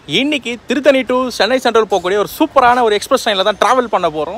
இன்னைக்கு Tiruttani to Chennai central போகக்கூடிய ஒரு சூப்பரான ஒரு எக்ஸ்பிரஸ் ட்ரெயினில் தான் ட்ராவல் பண்ண போகிறோம்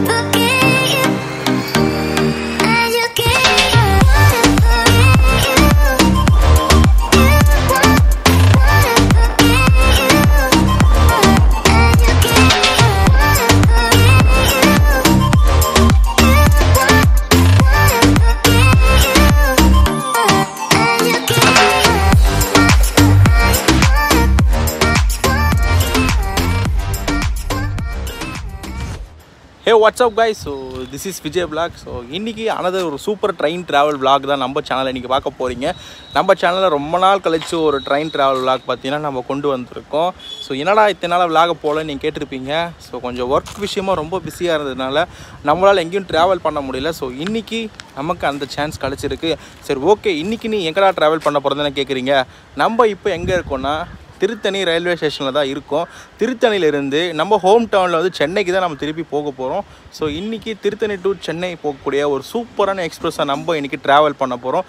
hey what's up guys so this is Vijay vlog so இன்றைக்கி அனதர் ஒரு சூப்பர் ட்ரெயின் ட்ராவல் vlog தான் நம்ம சேனலில் இன்றைக்கி பார்க்க போகிறீங்க நம்ம சேனலில் ரொம்ப நாள் கழிச்சு ஒரு ட்ரெயின் ட்ராவல் vlog பார்த்தீங்கன்னா நம்ம கொண்டு வந்திருக்கோம் ஸோ என்னடா இத்தனை நாள் vlog போல நீங்கள் கேட்டிருப்பீங்க ஸோ கொஞ்சம் ஒர்க் விஷயமா ரொம்ப பிஸியாக இருந்ததுனால நம்மளால் எங்கேயும் ட்ராவல் பண்ண முடியல ஸோ இன்றைக்கி நமக்கு அந்த சான்ஸ் கிடச்சிருக்கு சரி ஓகே இன்றைக்கி நீ எங்கடா ட்ராவல் பண்ண போகிறதுன்னு கேட்குறீங்க நம்ம இப்போ எங்கே இருக்கோம்னா திருத்தணி ரயில்வே ஸ்டேஷனில் தான் இருக்கோம் திருத்தணியிலிருந்து நம்ம ஹோம் டவுனில் வந்து சென்னைக்கு தான் நம்ம திருப்பி போக போகிறோம் ஸோ இன்றைக்கி திருத்தணி டு சென்னை போகக்கூடிய ஒரு சூப்பரான எக்ஸ்பிரஸாக நம்ம இன்றைக்கி ட்ராவல் பண்ண போகிறோம்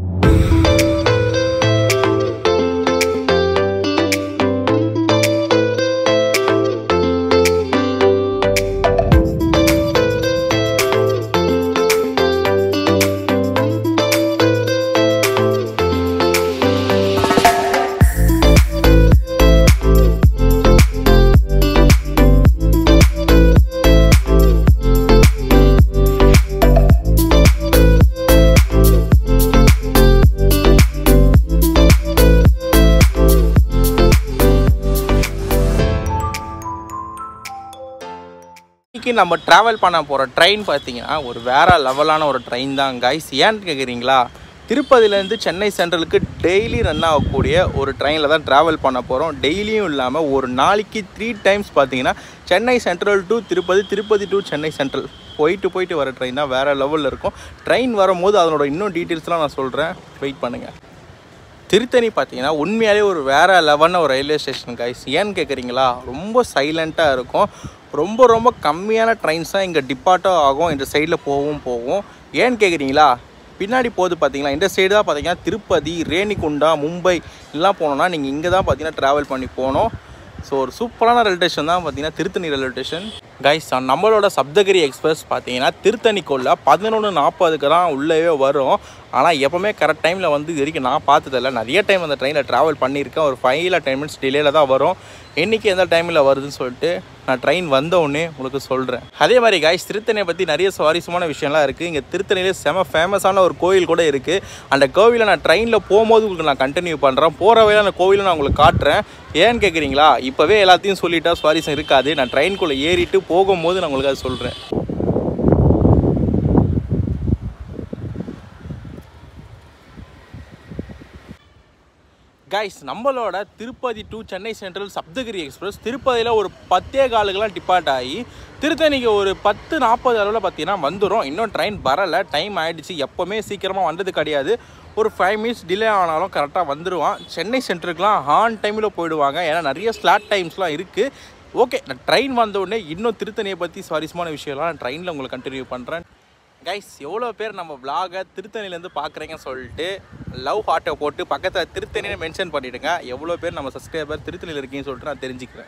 இன்றைக்கி நம்ம ட்ராவல் பண்ண போகிற ட்ரெயின் பார்த்தீங்கன்னா ஒரு வேற லெவலான ஒரு ட்ரெயின் தான் கைஸ் ஏன்னு கேட்குறீங்களா திருப்பதியிலேருந்து சென்னை சென்ட்ரலுக்கு டெய்லி ரன் ஆகக்கூடிய ஒரு ட்ரெயினில் தான் ட்ராவல் பண்ண போகிறோம் டெய்லியும் இல்லாமல் ஒரு நாளைக்கு த்ரீ டைம்ஸ் பார்த்தீங்கன்னா Chennai Central to Tirupati Tirupati to Chennai Central போயிட்டு போயிட்டு வர ட்ரெயின் தான் வேறு லெவலில் இருக்கும் ட்ரெயின் வரும்போது அதனோட இன்னும் டீட்டெயில்ஸ்லாம் நான் சொல்கிறேன் வெயிட் பண்ணுங்கள் திருத்தணி பார்த்தீங்கன்னா உண்மையாலே ஒரு வேற லெவலான ஒரு ரயில்வே ஸ்டேஷன் கைஸ் ஏன்னு கேட்குறீங்களா ரொம்ப சைலண்ட்டாக இருக்கும் ரொம்ப ரொம்ப கம்மியான ட்ரெயின்ஸ் தான் இங்கே டிபார்ட்டும் ஆகும் இந்த சைடில் போகவும் போகும் ஏன்னு கேட்குறீங்களா பின்னாடி போகுது பார்த்தீங்களா இந்த சைடு தான் பார்த்தீங்கன்னா திருப்பதி ரேணிகுண்டா மும்பை எல்லாம் போனோம்னா நீங்கள் இங்கே தான் பார்த்தீங்கன்னா ட்ராவல் பண்ணி போகணும் ஸோ ஒரு சூப்பரான ரயில்வே ஸ்டேஷன் தான் பார்த்தீங்கன்னா திருத்தணி ரயில்வே ஸ்டேஷன் கைஸ் நம்மளோட சப்தகிரி எக்ஸ்பிரஸ் பார்த்தீங்கன்னா திருத்தணிக்குள்ள பதினொன்று நாற்பதுக்கு தான் உள்ளவே வரும் ஆனால் எப்போவுமே கரெக்ட் டைமில் வந்து இது வரைக்கும் நான் பார்த்ததில்ல நிறைய டைம் அந்த ட்ரெயினில் ட்ராவல் பண்ணியிருக்கேன் ஒரு ஃபைவ் இல்லை டென் மினிட்ஸ் டிலேயில் தான் வரும் என்றைக்கு எந்த டைமில் வருதுன்னு சொல்லிட்டு நான் ட்ரெயின் வந்த உடனே உங்களுக்கு சொல்கிறேன் அதே மாதிரி காய்ஸ் திருத்தணியை பற்றி நிறைய சுவாரஸ்யமான விஷயம்லாம் இருக்குது இங்கே திருத்தணியிலே செம ஃபேமஸான ஒரு கோயில் கூட இருக்குது அந்த கோவிலை நான் ட்ரெயினில் போகும்போது உங்களுக்கு நான் கண்டினியூ பண்ணுறேன் போகிற வழியில் அந்த கோவிலை நான் உங்களுக்கு காட்டுறேன் ஏன்னு கேட்குறீங்களா இப்போவே எல்லாத்தையும் சொல்லிட்டா சுவாரஸ்யம் இருக்காது நான் ட்ரெயின்குள்ளே ஏறிட்டு போகும்போது நான் உங்களுக்கு அது சொல்கிறேன் கைஸ் நம்மளோட Tirupati to Chennai Central Saptagiri Express திருப்பதியில் ஒரு பத்தே காலுக்கெல்லாம் டிபார்ட் ஆகி திருத்தணிக்கு ஒரு பத்து நாற்பது அளவில் பார்த்தீங்கன்னா வந்துடும் இன்னும் ட்ரெயின் வரலை டைம் ஆகிடுச்சு எப்போவுமே சீக்கிரமாக வந்தது கிடையாது ஒரு ஃபைவ் மினிட்ஸ் டிலே ஆனாலும் கரெக்டாக வந்துடுவான் சென்னை சென்டருக்குலாம் ஆன் டைமில் போயிடுவாங்க ஏன்னா நிறைய ஸ்லாட் டைம்ஸ்லாம் இருக்குது ஓகே நான் ட்ரெயின் வந்த உடனே இன்னும் திருத்தணியை பற்றி சுவாரஸ்யமான விஷயம்லாம் நான் ட்ரெயினில் உங்களுக்கு கண்டினியூ பண்ணுறேன் கைஸ் எவ்வளோ பேர் நம்ம vlog-அ திருத்தணிலேருந்து பார்க்குறீங்கன்னு சொல்லிட்டு லவ் ஹார்ட்டை போட்டு பக்கத்தில் திருத்தணின்னு மென்ஷன் பண்ணிவிடுங்க எவ்வளோ பேர் நம்ம சப்ஸ்கிரைபர் திருத்தணியில் இருக்கீங்கன்னு சொல்லிட்டு நான் தெரிஞ்சுக்கிறேன்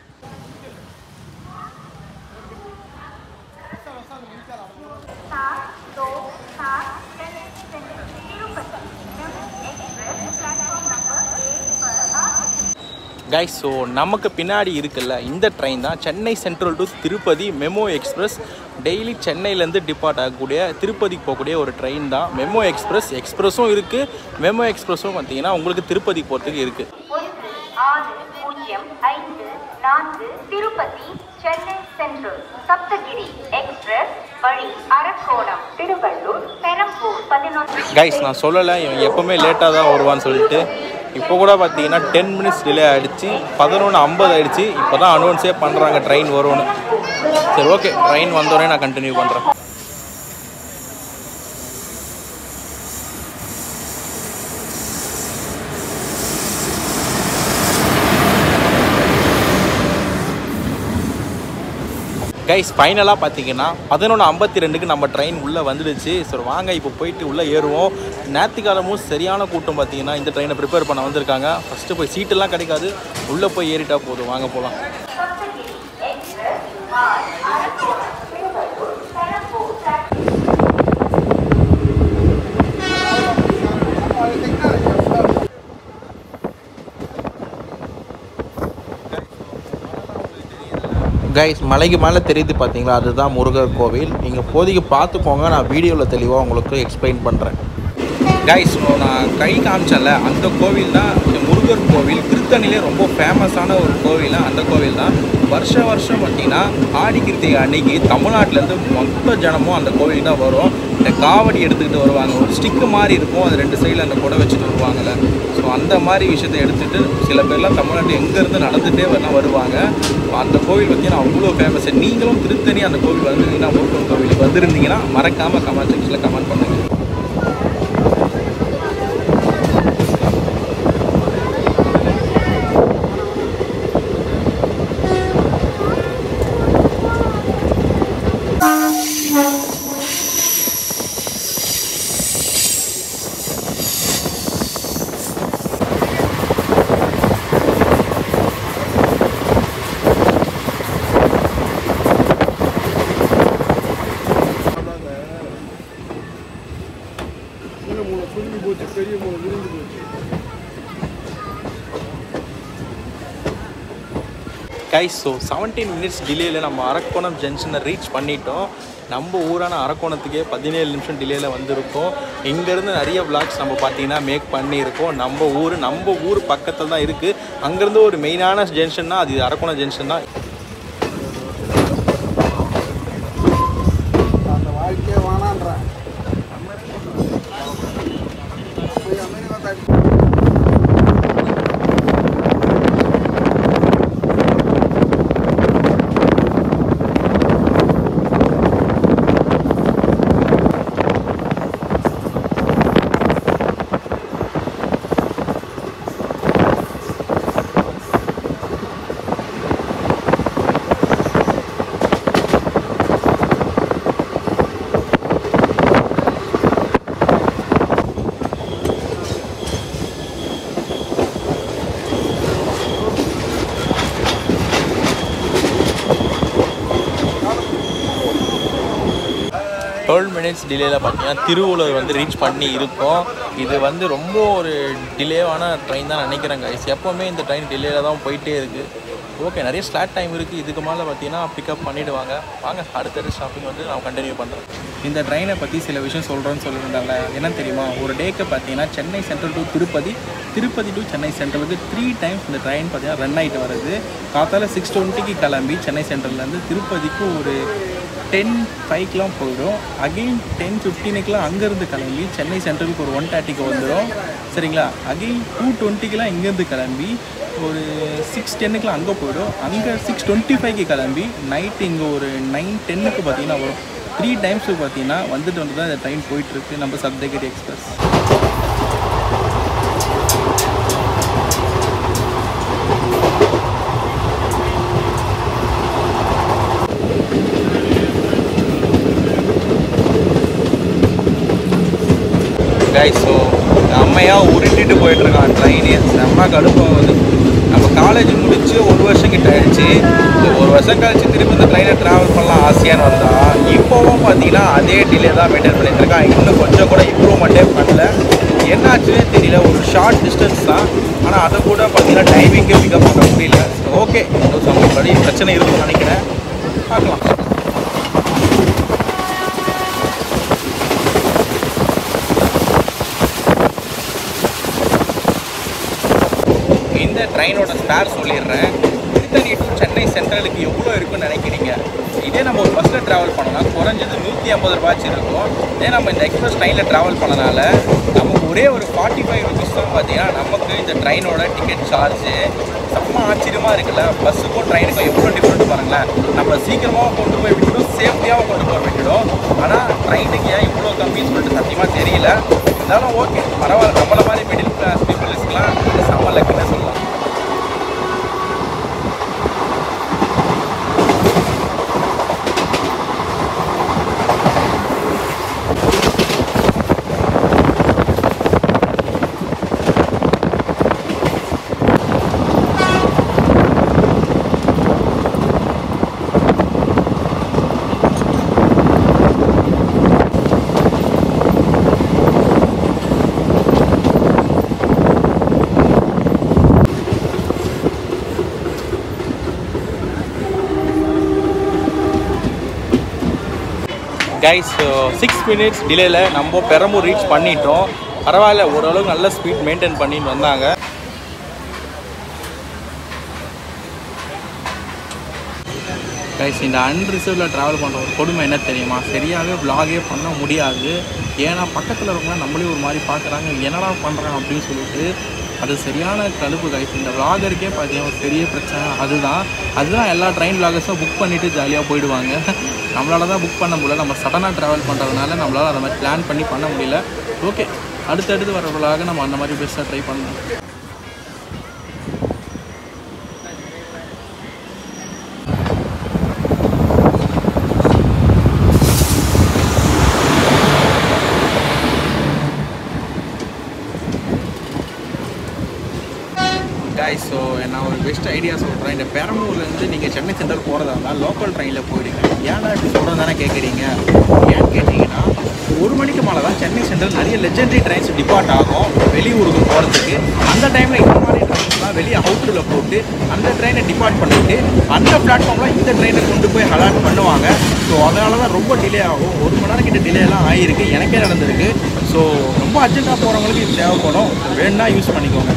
सात दो सात तिरुपति एक्सप्रेस प्लेटफॉर्म नंबर एक पर आ கைஸ் ஸோ நமக்கு பின்னாடி இருக்குல்ல இந்த ட்ரெயின் தான் Chennai Central to Tirupati MEMU express daily சென்னையிலேருந்து டிபார்ட் ஆகக்கூடிய திருப்பதிக்கு போகக்கூடிய ஒரு ட்ரெயின் தான் மெமோ எக்ஸ்பிரஸ் எக்ஸ்பிரஸும் இருக்குது மெமோ எக்ஸ்பிரஸும் பார்த்தீங்கன்னா உங்களுக்கு திருப்பதிக்கு போகிறதுக்கு இருக்குது ஒன்று ஆறு பூஜ்ஜியம் ஐந்து நான்கு திருப்பதி சென்னை சென்ட்ரல் சப்தகிரி எக்ஸ்பிரஸ் வழி அரக்கோணம் திருவள்ளூர் பெரம்பூர் பதினொன்று கைஸ் நான் சொல்லலை இவன் எப்போவுமே லேட்டாக தான் வருவான்னு சொல்லிட்டு இப்போ கூட பார்த்தீங்கன்னா டென் மினிட்ஸ் டிலே ஆகிடுச்சு பதினொன்று ஐம்பது ஆயிடுச்சு இப்போ தான் அனௌன்ஸே பண்ணுறாங்க ட்ரெயின் வரும்னு சரி ஓகே ட்ரெயின் வந்தோடனே நான் கண்டினியூ பண்ணுறேன் கைஸ் ஃபைனலாக பார்த்தீங்கன்னா பதினொன்று ஐம்பத்தி ரெண்டுக்கு நம்ம ட்ரெயின் உள்ளே வந்துடுச்சு ஸோ வாங்க இப்போ போயிட்டு உள்ளே ஏறுவோம் நேற்றுக்காலமும் சரியான கூட்டம் பார்த்தீங்கன்னா இந்த ட்ரெயினை ப்ரிப்பேர் பண்ண வந்திருக்காங்க ஃபஸ்ட்டு போய் சீட்டெல்லாம் கிடைக்காது உள்ளே போய் ஏறிட்டா போதும் வாங்க போகலாம் சப்தகிரி எக்ஸ்பிரஸ் மால் அரக்கோணம் திருவள்ளூர் பெரம்பூர் கைஸ் மலைக்கு மேலே தெரியுது பார்த்தீங்களா அதுதான் முருகர் கோவில் நீங்கள் இப்போதைக்கு பார்த்துக்கோங்க நான் வீடியோவில் தெளிவாக உங்களுக்கு எக்ஸ்பிளைன் பண்ணுறேன் கைஸ் நான் கை காமிச்சல அந்த கோவில் தான் இந்த முருகர் கோவில் திருத்தணிலே ரொம்ப ஃபேமஸான ஒரு கோவில் அந்த கோவில் தான் வருஷ வருஷம் பார்த்தீங்கன்னா ஆடி கிருத்திகை அன்னைக்கு தமிழ்நாட்டிலேருந்து மொத்த ஜனமும் அந்த கோவில் தான் வரும் இந்த காவடி எடுத்துக்கிட்டு வருவாங்க ஒரு ஸ்டிக்கு மாதிரி இருக்கும் அது ரெண்டு சைடில் அந்த குடை வச்சுட்டு வருவாங்கல்ல ஸோ அந்த மாதிரி விஷயத்தை எடுத்துகிட்டு சில பேர்லாம் தமிழ்நாட்டு எங்கேருந்து நடந்துகிட்டே வரலாம் வருவாங்க அந்த கோவில் பார்த்தீங்கன்னா அவ்வளோ ஃபேமஸ் நீங்களும் திருத்தணி அந்த கோவில் வந்திருந்தீங்கன்னா முருகன் கோவிலுக்கு வந்திருந்தீங்கன்னா மறக்காமல் கமெண்ட் செக்ஷனில் கமெண்ட் பண்ணுங்கள் சின்ன மூளை சுருங்கி போச்சு பெரிய மூளை விரிஞ்சு போச்சு கைஸ் ஸோ செவன்டீன் மினிட்ஸ் டிலேயில் நம்ம அரக்கோணம் ஜங்ஷனை ரீச் பண்ணிட்டோம் நம்ம ஊரான அரக்கோணத்துக்கே பதினேழு நிமிஷம் டிலேயில் வந்திருக்கோம் இங்கேருந்து நிறைய vlogs நம்ம பார்த்தீங்கன்னா மேக் பண்ணியிருக்கோம் நம்ம ஊர் நம்ம ஊர் பக்கத்தில் தான் இருக்குது அங்கேருந்து ஒரு மெயினான ஜங்ஷன்னா அது அரக்கோணம் ஜங்ஷன் தான் அந்த வாழ்க்கையே வேணான்றேன் போய் அமெரிக்கா தாண்டி டுவெல் மினிட்ஸ் டிலேயில் பார்த்தீங்கன்னா திருவள்ளூர் வந்து ரீச் பண்ணி இருக்கோம் இது வந்து ரொம்ப ஒரு டிலேவான ட்ரெயின் தான் நினைக்கிறேன் கைஸ் எப்போவுமே இந்த ட்ரெயின் டிலேயில் தான் போயிட்டே இருக்குது ஓகே நிறைய ஸ்லாட் டைம் இருக்குது இதுக்கு மேலே பார்த்தீங்கன்னா பிக்கப் பண்ணிவிடுவாங்க வாங்க அடுத்தடுத்த ஸ்டாப்பிங் வந்து நான் கண்டினியூ பண்ணுறேன் இந்த ட்ரெயினை பற்றி சில விஷயம் சொல்கிறேன்னு சொல்லியிருந்தாங்க என்ன தெரியுமா ஒரு டேக்கு பார்த்தீங்கன்னா Chennai Central to Tirupati Tirupati to Chennai சென்ட்ரலுக்கு த்ரீ டைம்ஸ் இந்த ட்ரெயின் பார்த்தீங்கன்னா ரன் ஆகிட்டு வருது காத்தால சிக்ஸ் டுவெண்ட்டிக்கு கிளம்பி சென்னை சென்ட்ரல்லேருந்து திருப்பதிக்கு ஒரு டென் ஃபைவ்க்கெலாம் போயிடும் அகெயின் டென் ஃபிஃப்டீனுக்குலாம் அங்கேருந்து கிளம்பி சென்னை சென்ட்ரலுக்கு ஒரு ஒன் தேர்ட்டிக்கு வந்துடும் சரிங்களா அகெயின் டூ டுவெண்ட்டிக்கெலாம் இங்கேருந்து கிளம்பி ஒரு சிக்ஸ் டென்னுக்குலாம் அங்கே போயிடும் அங்கே சிக்ஸ் டுவெண்ட்டி ஃபைவ்க்கு கிளம்பி நைட் இங்கே ஒரு நைன் டென்னுக்கு பார்த்தீங்கன்னா வரும் த்ரீ டைம்ஸுக்கு பார்த்தீங்கன்னா வந்துட்டு வந்து தான் இந்த ட்ரெயின் போயிட்டுருக்கு நம்ம சப்தகிரி எக்ஸ்பிரஸ் கைஸ் ஸோ அம்மையாக உருட்டிட்டு போயிட்டுருக்கான் ட்ரெயினு செம்ம கடுப்பாகுது நம்ம காலேஜ் முடிச்சு ஒரு வருஷம் கிட்ட ஆயிடுச்சு இந்த ஒரு வருஷம் கழிச்சு திருப்பி இந்த ட்ரெயினில் ட்ராவல் பண்ணலாம் ஆசையான்னு வந்தா இப்போவும் பார்த்தீங்கன்னா அதே டிலே தான் மெயின்டைன் பண்ணிட்டு இருக்கான் இன்னும் கொஞ்சம் கூட இம்ப்ரூவ்மெண்ட்டே பண்ணல என்னாச்சுன்னே தெரியல ஒரு ஷார்ட் டிஸ்டன்ஸ் தான் ஆனால் அதை கூட பார்த்தீங்கன்னா டைமிங்கே பிக்கப் பண்ண முடியல ஓகே இன்னும் சம்பளப்படி பிரச்சனை இருக்கும்னு நினைக்கிறேன் பார்க்கலாம் இந்த ட்ரெயினோட ஸ்பேர் சொல்லிடுறேன் திருத்தணி டு சென்னை சென்ட்ரலுக்கு எவ்வளோ இருக்குன்னு நினைக்கிறீங்க இதே நம்ம ஒரு பஸ்ஸில் ட்ராவல் பண்ணோம்னா குறைஞ்சது நூற்றி ஐம்பது ரூபாய்ச்சு இருக்கும் இதே நம்ம இந்த எக்ஸ்பிரஸ் ட்ரெயினில் ட்ராவல் பண்ணனால நமக்கு ஒரே ஒரு ஃபார்ட்டி ஃபைவ் ருபீஸ் தான் பார்த்தீங்கன்னா நமக்கு இந்த ட்ரெயினோட டிக்கெட் சார்ஜு செம்ம ஆச்சரியமாக இருக்குல்ல பஸ்ஸுக்கும் ட்ரெயினுக்கும் எவ்வளோ டிஃப்ரெண்ட் பாருங்களேன் நம்ம சீக்கிரமாக கொண்டு போய் விட்டுடும் சேஃப்டியாகவும் கொண்டு போய் விட்டுடும் ஆனால் ட்ரெயினுக்கு ஏன் இவ்வளோ கம்மின்னு சொல்லிட்டு சத்தியமாக தெரியல இருந்தாலும் ஓகே பரவாயில்ல நம்மள மாதிரி மிடில் கிளாஸ் பீப்புள்ஸ்க்குலாம் செம்ம லக்குன்னு சொல்லலாம் கைஸ் சிக்ஸ் மினிட்ஸ் டிலேயில் நம்ம பெரம்பூர் ரீச் பண்ணிட்டோம் பரவாயில்ல ஓரளவுக்கு நல்ல ஸ்பீட் மெயின்டைன் பண்ணிட்டு வந்தாங்க கைஸ் இந்த அன்ரிசர்வில் ட்ராவல் பண்ணுற ஒரு கொடுமை என்ன தெரியுமா சரியாகவே vlog-ஏ பண்ண முடியாது ஏன்னா பக்கத்தில் இருக்கவங்க நம்மளே ஒரு மாதிரி பார்க்குறாங்க என்னடா பண்ணுறாங்க அப்படின்னு சொல்லிட்டு அது சரியான கடுப்பு கைஸ் இந்த vlogger-க்கே பார்த்தீங்கன்னா ஒரு பெரிய பிரச்சனை அதுதான் அதுதான் எல்லா ட்ரெயின் vloggers-உம் புக் பண்ணிவிட்டு ஜாலியாக போயிடுவாங்க நம்மளால தான் புக் பண்ண முடியல நம்ம சடனாக ட்ராவல் பண்ணுறதுனால நம்மளால் அதை மாதிரி பிளான் பண்ணி பண்ண முடியல ஓகே அடுத்தடுத்து வர vlog நம்ம அந்த மாதிரி பெஸ்ட்டாக ட்ரை பண்ணணும் guys ஸோ நான் ஒரு பெஸ்ட் ஐடியா சொல்கிறேன் இந்த பெரம்பூர்லேருந்து நீங்கள் சென்னை சென்ட்ரல் போகிறதா இருந்தால் லோக்கல் ட்ரெயினில் போயிடுங்க ஏன்னா இப்படி சொல்கிறது தானே கேட்குறீங்க ஏன்னு கேட்டிங்கன்னா ஒரு மணிக்கு மேலே தான் சென்னை சென்ட்ரல் நிறைய லெஜெண்டரி ட்ரெயின்ஸ் டிபார்ட் ஆகும் வெளியூருக்கு போகிறதுக்கு அந்த டைமில் இந்த மாதிரி ட்ரெயின்ஸ்லாம் வெளியே அவுட்டரில் போட்டு அந்த ட்ரெயினை டிபார்ட் பண்ணிட்டு அந்த பிளாட்ஃபார்மில் இந்த ட்ரெயினை கொண்டு போய் அலாட் பண்ணுவாங்க ஸோ அதனால தான் ரொம்ப டிலே ஆகும் ஒரு மணி நேரம் கிட்ட டிலே எல்லாம் ஆகிருக்கு எனக்கே நடந்திருக்கு ஸோ ரொம்ப அர்ஜென்ட்டாக போகிறவங்களுக்கு இது தேவைப்படும் வேணும்னா யூஸ் பண்ணிக்கோங்க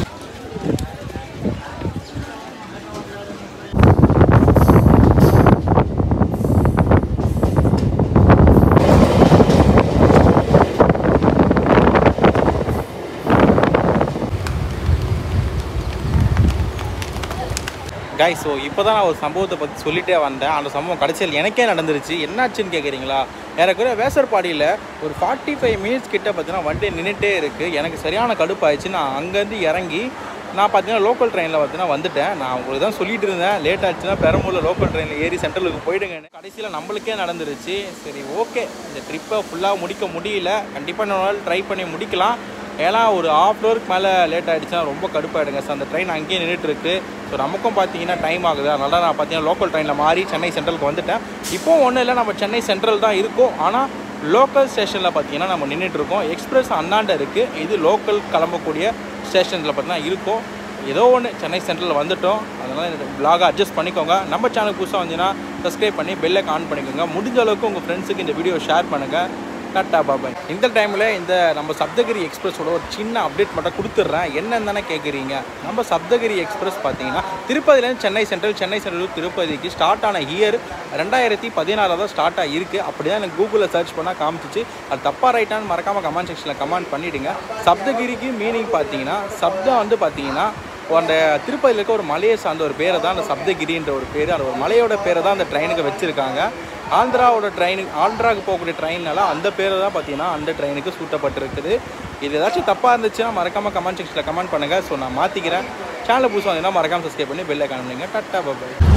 காய் ஸோ இப்போ தான் நான் ஒரு சம்பவத்தை பற்றி சொல்லிட்டே வந்தேன் அந்த சம்பவம் கடைசியில் எனக்கே நடந்துருச்சு என்னாச்சுன்னு கேட்குறீங்களா ஏறக்குறைய வேசர்பாடியில் ஒரு ஃபார்ட்டி ஃபைவ் மினிட்ஸ் கிட்ட பார்த்தீங்கன்னா வண்டி நின்றுட்டே இருக்குது எனக்கு சரியான கடுப்பாயிடுச்சு நான் அங்கேருந்து இறங்கி நான் பார்த்தீங்கன்னா லோக்கல் ட்ரெயினில் பார்த்தீங்கன்னா வந்துட்டேன் நான் உங்களுக்கு தான் சொல்லிட்டு இருந்தேன் லேட் ஆச்சுன்னா பெரம்பூரில் லோக்கல் ட்ரெயினில் ஏறி சென்ட்ரலுக்கு போயிடுங்கன்னு கடைசியில் நம்மளுக்கே நடந்துருச்சு சரி ஓகே இந்த ட்ரிப்பை ஃபுல்லாக முடிக்க முடியல கண்டிப்பாக இன்னொரு நாள் ட்ரை பண்ணி முடிக்கலாம் ஏன்னா ஒரு ஆஃப் ஹவருக்கு மேலே லேட் ஆகிடுச்சுன்னா ரொம்ப கடுப்பாயிடுங்க சார் அந்த ட்ரெயின் அங்கேயே நின்றுட்டு இருக்கு ஸோ நமக்கும் பார்த்தீங்கன்னா டைம் ஆகுது அதனால நான் பார்த்தீங்கன்னா லோக்கல் ட்ரெயினில் மாறி சென்னை சென்ட்ரலுக்கு வந்துட்டேன் இப்போ ஒன்றும் இல்லை நம்ம சென்னை சென்ட்ரல் தான் இருக்கோம் ஆனால் லோக்கல் ஸ்டேஷனில் பார்த்தீங்கன்னா நம்ம நின்றுட்டு இருக்கோம் எக்ஸ்பிரஸ் அண்ணாண்ட இருக்குது இது லோக்கல் கிளம்பக்கூடிய ஸ்டேஷனில் பார்த்தீங்கன்னா இருக்கும் ஏதோ ஒன்று சென்னை சென்ட்ரலில் வந்துட்டோம் அதனால் இந்த vlog-அ அட்ஜஸ்ட் பண்ணிக்கோங்க நம்ம சேனல் புதுசாக வந்தீங்கன்னா சப்ஸ்கிரைப் பண்ணி பெல்லை ஆன் பண்ணிக்கோங்க முடிஞ்ச அளவுக்கு உங்கள் ஃப்ரெண்ட்ஸுக்கு இந்த வீடியோ ஷேர் பண்ணுங்கள் டாட்டா பாபாய் இந்த டைமில் இந்த நம்ம சப்தகிரி எக்ஸ்பிரஸோட ஒரு சின்ன அப்டேட் மட்டும் கொடுத்துட்றேன் என்னன்னு தானே கேட்குறீங்க நம்ம சப்தகிரி எக்ஸ்பிரஸ் பார்த்தீங்கன்னா திருப்பதிலேருந்து Chennai Central Chennai Central to திருப்பதிக்கு ஸ்டார்ட் ஆன இயர் ரெண்டாயிரத்தி பதினாறில் தான் ஸ்டார்ட் ஆகிருக்கு அப்படி தான் எனக்கு கூகுளில் சர்ச் பண்ணால் காமிச்சிச்சு அது தப்பாக ரைட்டான்னு மறக்காமல் கமெண்ட் செக்ஷனில் கமெண்ட் பண்ணிவிடுங்க சப்தகிரிக்கு மீனிங் பார்த்தீங்கன்னா சப்தம் வந்து பார்த்தீங்கன்னா அந்த திருப்பதியில் இருக்க ஒரு மலையை சார்ந்த ஒரு பேரை தான் அந்த சப்தகிரின்ற ஒரு பேர் அந்த ஒரு மலையோட பேரை தான் அந்த ட்ரெயினுக்கு வச்சுருக்காங்க ஆந்திராவோட ட்ரெயின் ஆந்திராவுக்கு போகக்கூடிய ட்ரெயினால அந்த பேரை தான் பார்த்தீங்கன்னா அந்த ட்ரெயினுக்கு சூட்டப்பட்டிருக்குது இது ஏதாச்சும் தப்பாக இருந்துச்சுன்னா மறக்காமல் கமெண்ட் செக்ஷனில் கமெண்ட் பண்ணுங்கள் ஸோ நான் மாற்றிக்கிறேன் சேனலை புதுசாக வந்தீங்கன்னா மறக்காமல் சப்ஸ்கிரைப் பண்ணி பெல்லை காணுங்க டட்டா பாபாய்